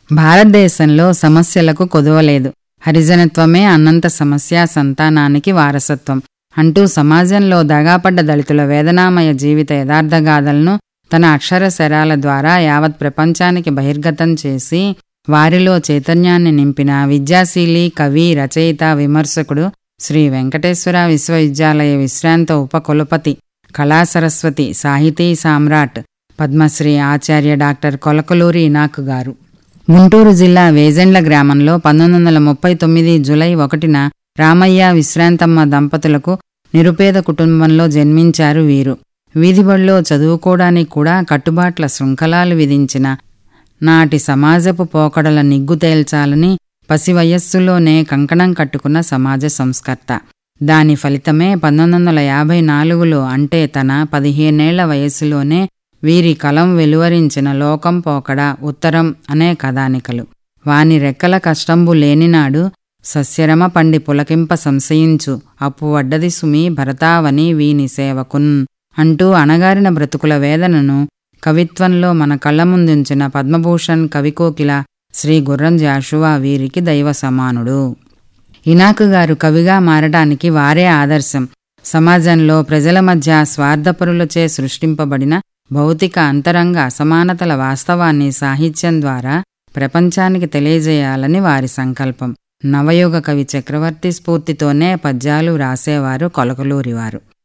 భారతదేశంలో సమస్యలకు కొదవలేదు హరిజనత్వమే అనంత సమస్య సంతానానికి వారసత్వం అంటూ సమాజంలో దగాపడ్డ దళితుల వేదనామయ జీవిత యథార్థగాథలను తన అక్షర శరాల ద్వారా యావత్ ప్రపంచానికి బహిర్గతం చేసి వారిలో చైతన్యాన్ని నింపిన విద్యాశీలి కవి రచయిత విమర్శకుడు శ్రీ వెంకటేశ్వర విశ్వవిద్యాలయ విశ్రాంత ఉపకులపతి కళాసరస్వతి సాహితీ సామ్రాట్ పద్మశ్రీ ఆచార్య డాక్టర్ కొలకలూరి ఇనాక్ గారు గుంటూరు జిల్లా వేజెండ్ల గ్రామంలో పంతొమ్మిది వందల ముప్పై తొమ్మిది జులై ఒకటిన రామయ్య విశ్రాంతమ్మ దంపతులకు నిరుపేద కుటుంబంలో జన్మించారు వీరు వీధిబడిలో చదువుకోవడానికి కూడా కట్టుబాట్ల శృంఖలాలు విధించిన నాటి సమాజపు పోకడల నిగ్గు తేల్చాలని పసి వయస్సులోనే కంకణం కట్టుకున్న సమాజ సంస్కర్త దాని ఫలితమే పంతొమ్మిది వందల యాభై నాలుగులో అంటే తన పదిహేనేళ్ల వయస్సులోనే వీరి కలం వెలువరించిన లోకం పోకడ ఉత్తరం అనే కథానికలు వాని రెక్కల కష్టంబు లేనినాడు సస్యరమ పండి పులకింప సంశయించు అప్పు వడ్డది సుమి భరతావని వీని సేవకున్ అంటూ అణగారిన బ్రతుకుల వేదనను కవిత్వంలో మన కళ్ళ ముందుంచిన పద్మభూషణ్ కవికోకిల శ్రీ గుర్రం జాషువా వీరికి దైవ సమానుడు ఇనాకు గారు కవిగా మారడానికి వారే ఆదర్శం సమాజంలో ప్రజల మధ్య స్వార్థపరులచే సృష్టింపబడిన భౌతిక అంతరంగ అసమానతల వాస్తవాన్ని సాహిత్యం ద్వారా ప్రపంచానికి తెలియజేయాలని వారి సంకల్పం నవయుగ కవి చక్రవర్తి స్ఫూర్తితోనే పద్యాలు రాసేవారు కొలకలూరివారు